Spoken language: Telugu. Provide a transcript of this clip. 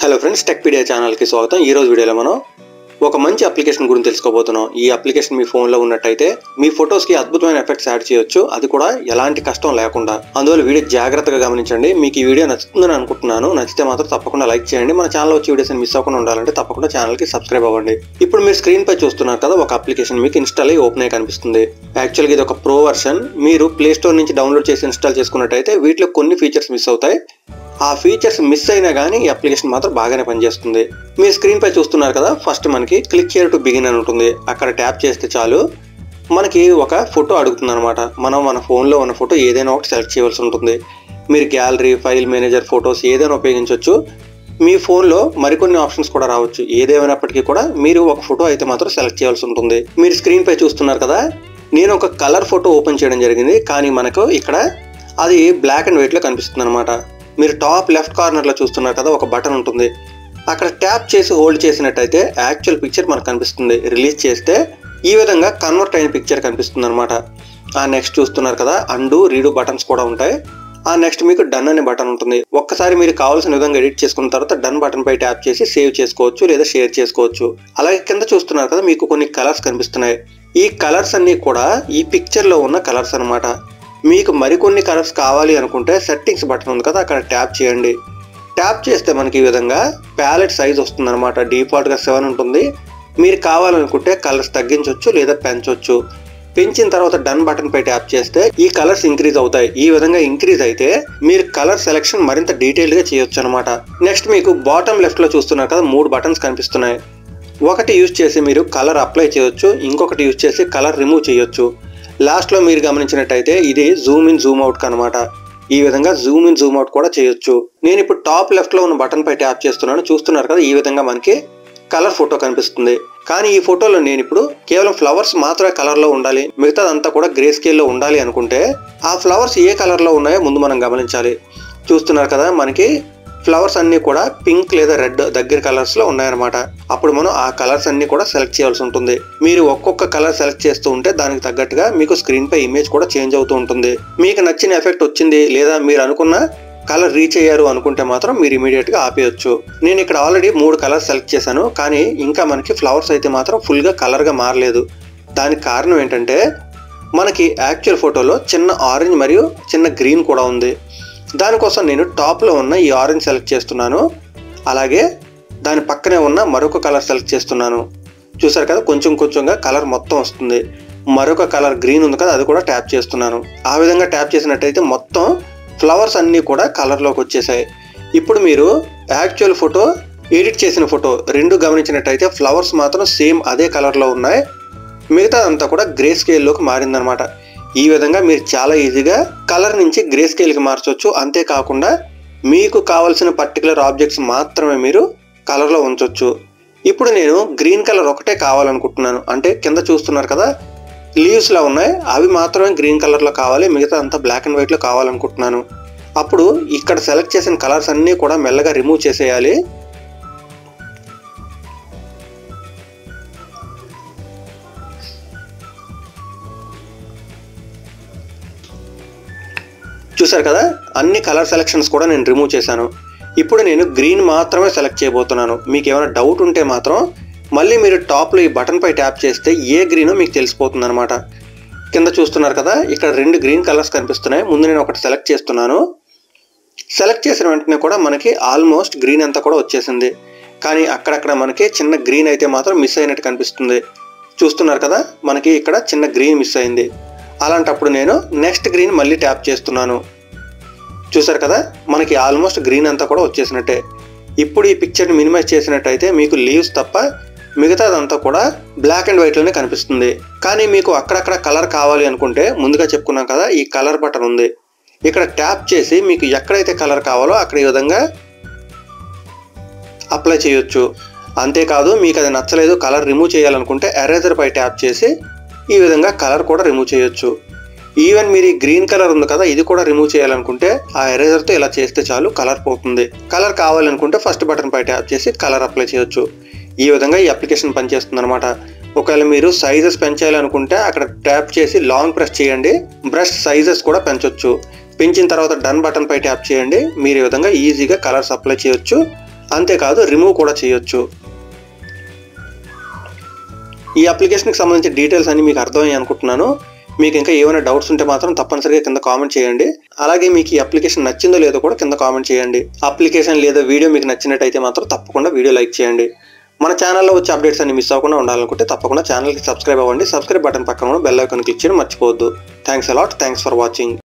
హలో ఫ్రెండ్స్ టెక్పీడియా ఛానల్కి స్వాగతం ఈ రోజు వీడియోలో మనం ఒక మంచి అప్లికేషన్ గురించి తెలుసుకోబోతున్నాం ఈ అప్లికేషన్ మీ ఫోన్లో ఉన్నట్టయితే మీ ఫొటోస్కి అద్భుతమైన ఎఫెక్ట్స్ యాడ్ చేయొచ్చు అది కూడా ఎలాంటి కష్టం లేకుండా అందువల్ల వీడియో జాగ్రత్తగా గమనించండి మీకు ఈ వీడియో నచ్చుతుందని అనుకుంటున్నాను నచ్చితే మాత్రం తప్పకుండా లైక్ చేయండి మన ఛానల్ వచ్చి వీడియోస్ మిస్ అవ్వకుండా ఉండాలంటే తప్పకుండా ఛానల్కి సబ్స్క్రైబ్ అవ్వండి ఇప్పుడు మీరు స్క్రీన్ పై చూస్తున్నారు కదా ఒక అప్లికేషన్ మీకు ఇన్స్టాల్ అయ్యి ఓపెన్ అయ్యి కనిపిస్తుంది యాక్చువల్గా ఇది ఒక ప్రో వర్షన్ మీరు ప్లే స్టోర్ నుంచి డౌన్లోడ్ చేసి ఇన్స్టాల్ చేసుకున్నట్టయితే వీటిలో కొన్ని ఫీచర్స్ మిస్ అవుతాయి ఆ ఫీచర్స్ మిస్ అయినా కానీ ఈ అప్లికేషన్ మాత్రం బాగానే పనిచేస్తుంది మీరు స్క్రీన్ పై చూస్తున్నారు కదా ఫస్ట్ మనకి క్లిక్ హియర్ టు బిగిన్ అని ఉంటుంది అక్కడ ట్యాప్ చేస్తే చాలు మనకి ఒక ఫోటో అడుగుతుంది అనమాట మనం మన ఫోన్లో ఉన్న ఫోటో ఏదైనా ఒకటి సెలెక్ట్ చేయవలసి ఉంటుంది మీరు గ్యాలరీ ఫైల్ మేనేజర్ ఫొటోస్ ఏదైనా ఉపయోగించవచ్చు మీ ఫోన్లో మరికొన్ని ఆప్షన్స్ కూడా రావచ్చు ఏదేమైనప్పటికీ కూడా మీరు ఒక ఫోటో అయితే మాత్రం సెలెక్ట్ చేయాల్సి ఉంటుంది మీరు స్క్రీన్ పై చూస్తున్నారు కదా నేను ఒక కలర్ ఫోటో ఓపెన్ చేయడం జరిగింది కానీ మనకు ఇక్కడ అది బ్లాక్ అండ్ వైట్లో కనిపిస్తుంది అనమాట మీరు టాప్ లెఫ్ట్ కార్నర్లో చూస్తున్నారు కదా ఒక బటన్ ఉంటుంది అక్కడ ట్యాప్ చేసి హోల్డ్ చేసినట్టయితే యాక్చువల్ పిక్చర్ మనకు కనిపిస్తుంది రిలీజ్ చేస్తే ఈ విధంగా కన్వర్ట్ అయిన పిక్చర్ కనిపిస్తుంది అనమాట ఆ నెక్స్ట్ చూస్తున్నారు కదా అండు రీడు బటన్స్ కూడా ఉంటాయి ఆ నెక్స్ట్ మీకు డన్ అనే బటన్ ఉంటుంది ఒక్కసారి మీరు కావాల్సిన విధంగా ఎడిట్ చేసుకున్న తర్వాత డన్ బటన్ పై ట్యాప్ చేసి సేవ్ చేసుకోవచ్చు లేదా షేర్ చేసుకోవచ్చు అలాగే కింద చూస్తున్నారు కదా మీకు కొన్ని కలర్స్ కనిపిస్తున్నాయి ఈ కలర్స్ అన్ని కూడా ఈ పిక్చర్ లో ఉన్న కలర్స్ అన్నమాట మీకు మరికొన్ని కలర్స్ కావాలి అనుకుంటే సెట్టింగ్స్ బటన్ ఉంది కదా అక్కడ ట్యాప్ చేయండి ట్యాప్ చేస్తే మనకి ఈ విధంగా ప్యాలెట్ సైజ్ వస్తుంది అనమాట గా సెవెన్ ఉంటుంది మీరు కావాలనుకుంటే కలర్స్ తగ్గించవచ్చు లేదా పెంచవచ్చు పెంచిన తర్వాత డన్ బటన్ పై ట్యాప్ చేస్తే ఈ కలర్స్ ఇంక్రీజ్ అవుతాయి ఈ విధంగా ఇంక్రీజ్ అయితే మీరు కలర్ సెలెక్షన్ మరింత డీటెయిల్ గా చేయొచ్చు అనమాట నెక్స్ట్ మీకు బాటమ్ లెఫ్ట్ లో చూస్తున్నారు కదా మూడు బటన్స్ కనిపిస్తున్నాయి ఒకటి యూజ్ చేసి మీరు కలర్ అప్లై చేయొచ్చు ఇంకొకటి యూజ్ చేసి కలర్ రిమూవ్ చేయొచ్చు లాస్ట్లో మీరు గమనించినట్టయితే ఇది జూమ్ ఇన్ జూమ్ అవుట్ అనమాట ఈ విధంగా జూమ్ ఇన్ జూమ్ అవుట్ కూడా చేయొచ్చు నేను ఇప్పుడు టాప్ లెఫ్ట్ లో ఉన్న బటన్ పై ట్యాప్ చేస్తున్నాను చూస్తున్నారు కదా ఈ విధంగా మనకి కలర్ ఫోటో కనిపిస్తుంది కానీ ఈ ఫోటోలో నేను ఇప్పుడు కేవలం ఫ్లవర్స్ మాత్రమే కలర్ లో ఉండాలి మిగతాదంతా కూడా గ్రే స్కేల్ లో ఉండాలి అనుకుంటే ఆ ఫ్లవర్స్ ఏ కలర్ లో ఉన్నాయో ముందు మనం గమనించాలి చూస్తున్నారు కదా మనకి ఫ్లవర్స్ అన్ని కూడా పింక్ లేదా రెడ్ దగ్గర కలర్స్ లో ఉన్నాయన్నమాట అప్పుడు మనం ఆ కలర్స్ అన్ని కూడా సెలెక్ట్ చేయాల్సి ఉంటుంది మీరు ఒక్కొక్క కలర్ సెలెక్ట్ చేస్తూ ఉంటే దానికి తగ్గట్టుగా మీకు స్క్రీన్ పై ఇమేజ్ కూడా చేంజ్ అవుతూ ఉంటుంది మీకు నచ్చిన ఎఫెక్ట్ వచ్చింది లేదా మీరు అనుకున్న కలర్ రీచ్ అయ్యారు అనుకుంటే మాత్రం మీరు ఇమీడియట్ గా ఆపేయచ్చు నేను ఇక్కడ ఆల్రెడీ మూడు కలర్స్ సెలెక్ట్ చేశాను కానీ ఇంకా మనకి ఫ్లవర్స్ అయితే మాత్రం ఫుల్ గా కలర్ గా మారలేదు దానికి కారణం ఏంటంటే మనకి యాక్చువల్ ఫోటోలో చిన్న ఆరెంజ్ మరియు చిన్న గ్రీన్ కూడా ఉంది దానికోసం నేను టాప్లో ఉన్న ఈ ఆరెంజ్ సెలెక్ట్ చేస్తున్నాను అలాగే దాని పక్కనే ఉన్న మరొక కలర్ సెలెక్ట్ చేస్తున్నాను చూసారు కదా కొంచెం కొంచెంగా కలర్ మొత్తం వస్తుంది మరొక కలర్ గ్రీన్ ఉంది కదా అది కూడా ట్యాప్ చేస్తున్నాను ఆ విధంగా ట్యాప్ చేసినట్టయితే మొత్తం ఫ్లవర్స్ అన్నీ కూడా కలర్లోకి వచ్చేసాయి ఇప్పుడు మీరు యాక్చువల్ ఫోటో ఎడిట్ చేసిన ఫోటో రెండు గమనించినట్టయితే ఫ్లవర్స్ మాత్రం సేమ్ అదే కలర్లో ఉన్నాయి మిగతా అంతా కూడా గ్రే స్కేల్లోకి మారిందనమాట ఈ విధంగా మీరు చాలా ఈజీగా కలర్ నుంచి గ్రే స్కేల్కి మార్చవచ్చు అంతేకాకుండా మీకు కావలసిన పర్టికులర్ ఆబ్జెక్ట్స్ మాత్రమే మీరు కలర్లో ఉంచవచ్చు ఇప్పుడు నేను గ్రీన్ కలర్ ఒకటే కావాలనుకుంటున్నాను అంటే కింద చూస్తున్నారు కదా లీవ్స్లా ఉన్నాయి అవి మాత్రమే గ్రీన్ కలర్లో కావాలి మిగతా అంతా బ్లాక్ అండ్ వైట్లో కావాలనుకుంటున్నాను అప్పుడు ఇక్కడ సెలెక్ట్ చేసిన కలర్స్ అన్నీ కూడా మెల్లగా రిమూవ్ చేసేయాలి చూసారు కదా అన్ని కలర్ సెలెక్షన్స్ కూడా నేను రిమూవ్ చేశాను ఇప్పుడు నేను గ్రీన్ మాత్రమే సెలెక్ట్ చేయబోతున్నాను మీకు ఏమైనా డౌట్ ఉంటే మాత్రం మళ్ళీ మీరు టాప్లో ఈ బటన్ పై ట్యాప్ చేస్తే ఏ గ్రీనో మీకు తెలిసిపోతుంది అనమాట కింద చూస్తున్నారు కదా ఇక్కడ రెండు గ్రీన్ కలర్స్ కనిపిస్తున్నాయి ముందు నేను ఒకటి సెలెక్ట్ చేస్తున్నాను సెలెక్ట్ చేసిన వెంటనే కూడా మనకి ఆల్మోస్ట్ గ్రీన్ అంతా కూడా వచ్చేసింది కానీ అక్కడక్కడ మనకి చిన్న గ్రీన్ అయితే మాత్రం మిస్ అయినట్టు కనిపిస్తుంది చూస్తున్నారు కదా మనకి ఇక్కడ చిన్న గ్రీన్ మిస్ అయింది అలాంటప్పుడు నేను నెక్స్ట్ గ్రీన్ మళ్ళీ ట్యాప్ చేస్తున్నాను చూసారు కదా మనకి ఆల్మోస్ట్ గ్రీన్ అంతా కూడా వచ్చేసినట్టే ఇప్పుడు ఈ పిక్చర్ని మినిమైజ్ చేసినట్టయితే మీకు లీవ్స్ తప్ప మిగతాదంతా కూడా బ్లాక్ అండ్ వైట్లోనే కనిపిస్తుంది కానీ మీకు అక్కడక్కడ కలర్ కావాలి అనుకుంటే ముందుగా చెప్పుకున్నాం కదా ఈ కలర్ బటన్ ఉంది ఇక్కడ ట్యాప్ చేసి మీకు ఎక్కడైతే కలర్ కావాలో అక్కడ ఈ విధంగా అప్లై చేయొచ్చు అంతేకాదు మీకు అది నచ్చలేదు కలర్ రిమూవ్ చేయాలనుకుంటే ఎరేజర్ పై ట్యాప్ చేసి ఈ విధంగా కలర్ కూడా రిమూవ్ చేయొచ్చు ఈవెన్ మీరు ఈ గ్రీన్ కలర్ ఉంది కదా ఇది కూడా రిమూవ్ చేయాలనుకుంటే ఆ ఎరేజర్తో ఇలా చేస్తే చాలు కలర్ పోతుంది కలర్ కావాలనుకుంటే ఫస్ట్ బటన్ పై ట్యాప్ చేసి కలర్ అప్లై చేయొచ్చు ఈ విధంగా ఈ అప్లికేషన్ పనిచేస్తుంది అనమాట ఒకవేళ మీరు సైజెస్ పెంచాలనుకుంటే అక్కడ ట్యాప్ చేసి లాంగ్ ప్రెస్ చేయండి బ్రష్ సైజెస్ కూడా పెంచొచ్చు పెంచిన తర్వాత డన్ బటన్ పై ట్యాప్ చేయండి మీరు ఈ విధంగా ఈజీగా కలర్స్ అప్లై చేయొచ్చు అంతేకాదు రిమూవ్ కూడా చేయొచ్చు ఈ అప్లికేషన్కి సంబంధించిన డీటెయిల్స్ అన్ని మీకు అర్థమయ్యాయి అనుకుంటున్నాను మీకు ఇంకా ఏమైనా డౌట్స్ ఉంటే మాత్రం తప్పనిసరిగా కింద కామెంట్ చేయండి అలాగే మీకు ఈ అప్లికేషన్ నచ్చిందో లేదో కూడా కింద కామెంట్ చేయండి అప్లికేషన్ లేదా వీడియో మీకు నచ్చినట్టయితే మాత్రం తప్పకుండా వీడియో లైక్ చేయండి మన ఛానల్లో వచ్చే అప్డేట్స్ అన్ని మిస్ అవ్వకుండా ఉండాలనుకుంటే తప్పకుండా ఛానల్కి సబ్స్క్రైబ్ అవ్వండి సబ్స్క్రైబ్ బటన్ పక్కన ఉన్న బెల్ ఐకాన్ క్లిక్ చేయడం మర్చిపోవద్దు thanks a lot thanks for watching